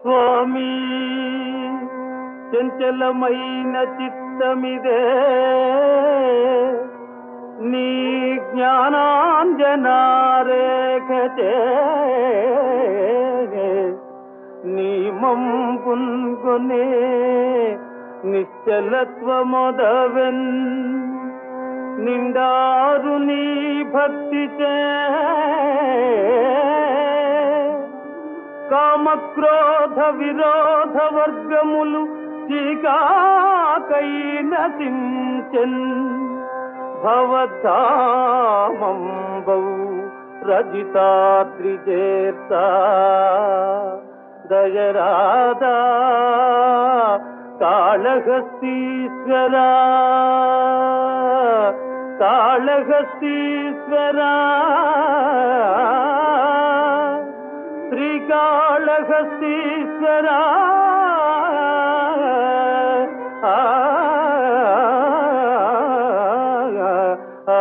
స్వామి చంచలమైన చిత్తమిదే నీ జ్ఞానాంజనారేఖచే నీ మంపున్కొనే నిశ్చలత్వమొదవెన్ నిండారు నీ భక్తి చే కామక్రోధ విరోధ వర్గములు చీకాకై నశించెన్ భవధామంబౌ రజితాద్రిజేర్త దయరాదా కాళహస్తీశ్వరా కాళహస్తీశ్వరా శ్రీకాళహస్తీశ్వరా ఆ, ఆ,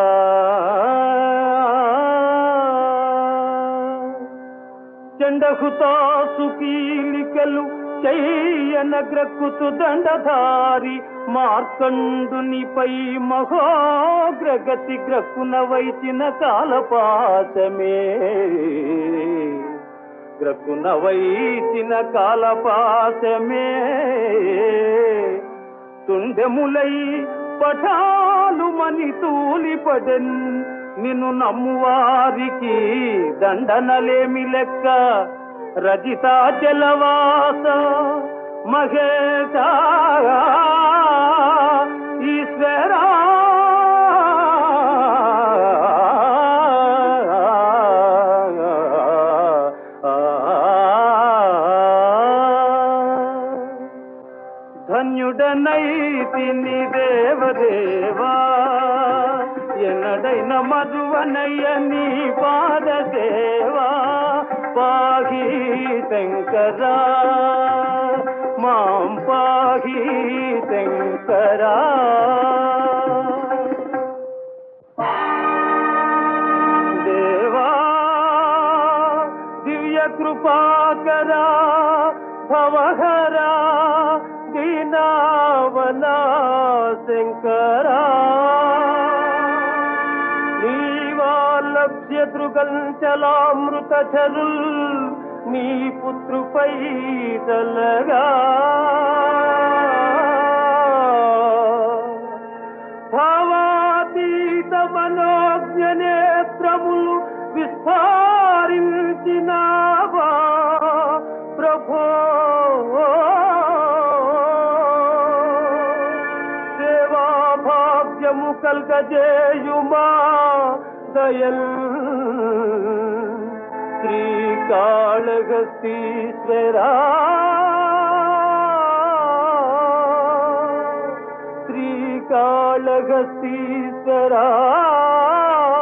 చండహుతాసు కీలికలు చెయ్యన గ్రక్కుతు దండధారి మార్కండునిపై మహోగ్రగతి గ్రక్కున వైచిన కాలపాశమే గ్రక్కున వైచిన కాలపాశమే తుండెములై పఠాలు మని తూలిపడెన్ నిన్ను నమ్మువారికి దండనలేమి లెక్క రజితాచలవాస మహేశ ఈశ్వరా ధన్యుడనైతిని దేవదేవా ఎన్నడైన మధువనయ్య నీ పాదదేవా పాహి శంకరా మాం పాహి శంకరా దేవా దివ్య కృపాకరా భవహరా దీనావనా శంకరా నీవాలభ్య దృగంచలామృత చరుల్ నీ పుత్రుపై తలగా భావాతీత మనోజ్ఞ నేత్రములు విస్తారించినావా ప్రభో సేవా భాగ్యము కల్గజేయుమా దయల్ శ్రీకాళహస్తీశ్వరా శ్రీకాళహస్తీశ్వరా